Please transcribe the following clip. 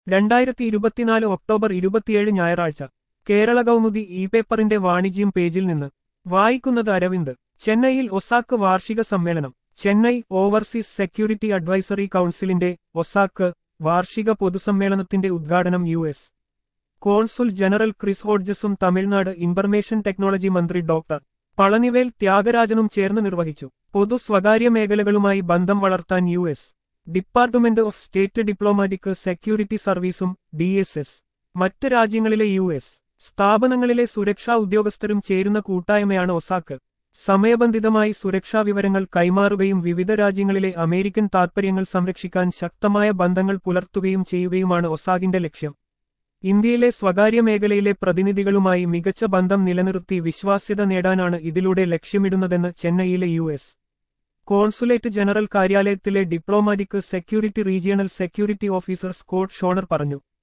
രണ്ടായിരത്തി ഇരുപത്തിനാല് ഒക്ടോബർ ഇരുപത്തിയേഴ് ഞായറാഴ്ച കേരള കൗമുദി ഇ പേപ്പറിന്റെ വാണിജ്യം പേജിൽ നിന്ന് വായിക്കുന്നത് അരവിന്ദ് ചെന്നൈയിൽ ഒസാക്ക് വാർഷിക സമ്മേളനം ചെന്നൈ ഓവർസീസ് സെക്യൂരിറ്റി അഡ്വൈസറി കൗൺസിലിന്റെ ഒസാക്ക് വാർഷിക പൊതുസമ്മേളനത്തിന്റെ ഉദ്ഘാടനം U S consul general Chris ഹോഡ്ജസും തമിഴ്നാട് ഇൻഫർമേഷൻ ടെക്നോളജി മന്ത്രി ഡോക്ടർ പളനിവേൽ ത്യാഗരാജനും ചേർന്ന് നിർവഹിച്ചു പൊതു സ്വകാര്യ മേഖലകളുമായി ബന്ധം വളർത്താൻ U S department of state diplomatic security സർവീസും ഡി എസ് എസ് മറ്റ് രാജ്യങ്ങളിലെ യു എസ് സ്ഥാപനങ്ങളിലെ സുരക്ഷാ ഉദ്യോഗസ്ഥരും ചേരുന്ന കൂട്ടായ്മയാണ് ഒസാക്ക് സമയബന്ധിതമായി സുരക്ഷാ വിവരങ്ങൾ കൈമാറുകയും വിവിധ രാജ്യങ്ങളിലെ അമേരിക്കൻ താൽപര്യങ്ങൾ സംരക്ഷിക്കാൻ ശക്തമായ ബന്ധങ്ങൾ പുലർത്തുകയും ചെയ്യുകയുമാണ് ഒസാഗിന്റെ ലക്ഷ്യം ഇന്ത്യയിലെ സ്വകാര്യ മേഖലയിലെ പ്രതിനിധികളുമായി മികച്ച ബന്ധം നിലനിർത്തി വിശ്വാസ്യത നേടാനാണ് ഇതിലൂടെ ലക്ഷ്യമിടുന്നതെന്ന് ചെന്നൈയിലെ യു എസ് കോൺസുലേറ്റ് ജനറൽ കാര്യാലയത്തിലെ diplomatic security regional security officer Scott Schoener പറഞ്ഞു